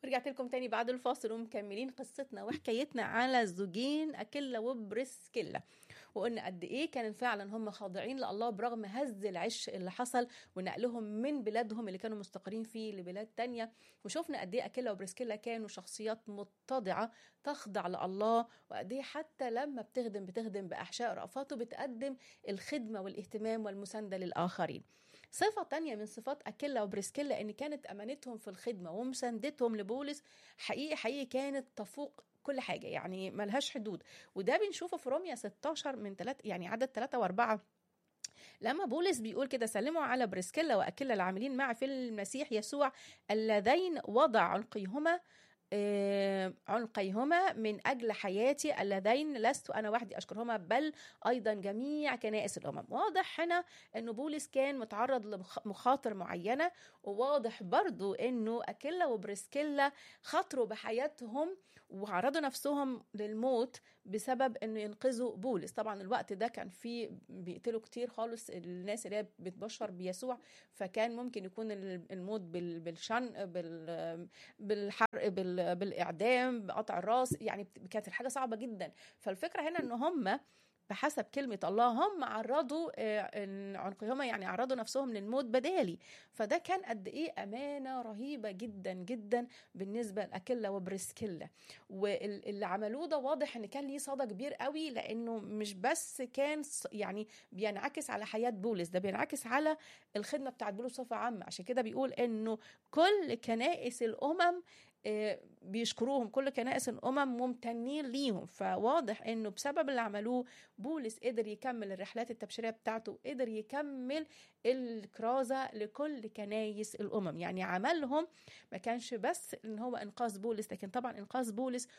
رجعت لكم تاني بعد الفاصل ومكملين قصتنا وحكايتنا على الزوجين أكيلا وبرسكيلا وقلنا قد ايه كان فعلا هم خاضعين لله برغم هز العش اللي حصل ونقلهم من بلادهم اللي كانوا مستقرين فيه لبلاد تانية وشفنا قد ايه اكيلا وبرسكيلا كانوا شخصيات متضعه تخضع لله وقد ايه حتى لما بتخدم بتخدم باحشاء رأفاته بتقدم الخدمه والاهتمام والمسانده للاخرين صفة تانية من صفات أكيلا وبرسكيلا إن كانت أمانتهم في الخدمة ومساندتهم لبولس حقيقي حقيقي كانت تفوق كل حاجة يعني ملهاش حدود وده بنشوفه في روميا 16 من 3 يعني عدد 3 و4 لما بولس بيقول كده سلموا على بريسكيلا واكيلا العاملين معي في المسيح يسوع اللذين وضع عنقيهما آه، عنقيهما من أجل حياتي اللذين لست أنا وحدي أشكرهما بل أيضا جميع كنائس الأمم واضح هنا أنه بولس كان متعرض لمخاطر معينة وواضح برضو أنه أكيلا وبريسكيلا خاطروا بحياتهم وعرضوا نفسهم للموت بسبب انه ينقذوا بولس طبعا الوقت ده كان فيه بيقتلوا كتير خالص الناس اللي هي بتبشر بيسوع فكان ممكن يكون الموت بال- بالشن بال- بالحرق بال- بالاعدام بقطع الراس يعني كانت الحاجه صعبه جدا فالفكره هنا ان هم بحسب كلمة الله هم عرضوا آه، إن عنقهما يعني عرضوا نفسهم للموت بدالي فده كان قد ايه امانه رهيبه جدا جدا بالنسبه لاكيلا وبريسكيلا واللي عملوه ده واضح ان كان ليه صدى كبير قوي لانه مش بس كان ص- يعني بينعكس على حياه بولس ده بينعكس على الخدمه بتاعت بولس بصفه عامه عشان كده بيقول انه كل كنائس الامم آه، بيشكروهم كل كنائس الامم ممتنين ليهم فواضح انه بسبب اللي عملوه بولس قدر يكمل الرحلات التبشيريه بتاعته قدر يكمل الكرازه لكل كنايس الامم يعني عملهم ما كانش بس ان هو انقاذ بولس لكن طبعا انقاذ بولس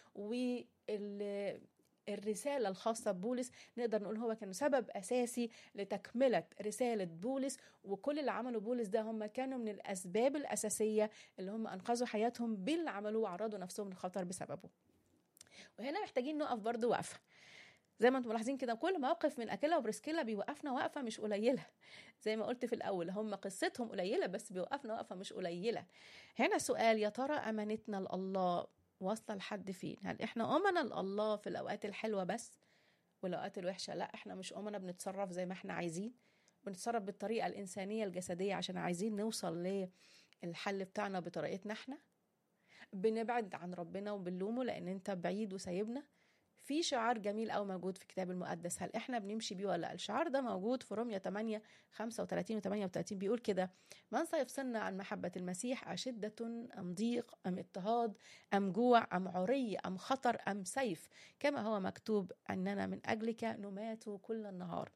وال الرسالة الخاصة ببولس نقدر نقول هو كان سبب أساسي لتكملة رسالة بولس وكل اللي عمله بولس ده هم كانوا من الأسباب الأساسية اللي هم أنقذوا حياتهم باللي عملوه وعرضوا نفسهم للخطر بسببه وهنا محتاجين نقف برضو وقفة زي ما انتم ملاحظين كده كل موقف من اكيلا وبرسكيلا بيوقفنا وقفه مش قليله زي ما قلت في الاول هم قصتهم قليله بس بيوقفنا وقفه مش قليله هنا سؤال يا ترى امانتنا لله واصله لحد فين هل احنا امنا لله في الاوقات الحلوه بس والاوقات الوحشه لا احنا مش امنا بنتصرف زي ما احنا عايزين بنتصرف بالطريقه الانسانيه الجسديه عشان عايزين نوصل للحل بتاعنا بطريقتنا احنا بنبعد عن ربنا وبنلومه لان انت بعيد وسايبنا في شعار جميل قوي موجود في الكتاب المقدس هل احنا بنمشي بيه ولا لا الشعار ده موجود في روميا 8 35 و 38 بيقول كده من سيفصلنا عن محبة المسيح أشدة أم ضيق أم اضطهاد أم جوع أم عري أم خطر أم سيف كما هو مكتوب أننا من أجلك نمات كل النهار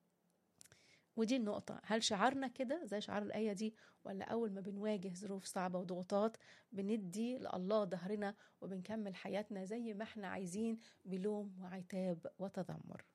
ودي النقطة هل شعارنا كده زي شعار الآية دي ولا أول ما بنواجه ظروف صعبة وضغوطات بندي لله ظهرنا وبنكمل حياتنا زي ما احنا عايزين بلوم وعتاب وتذمر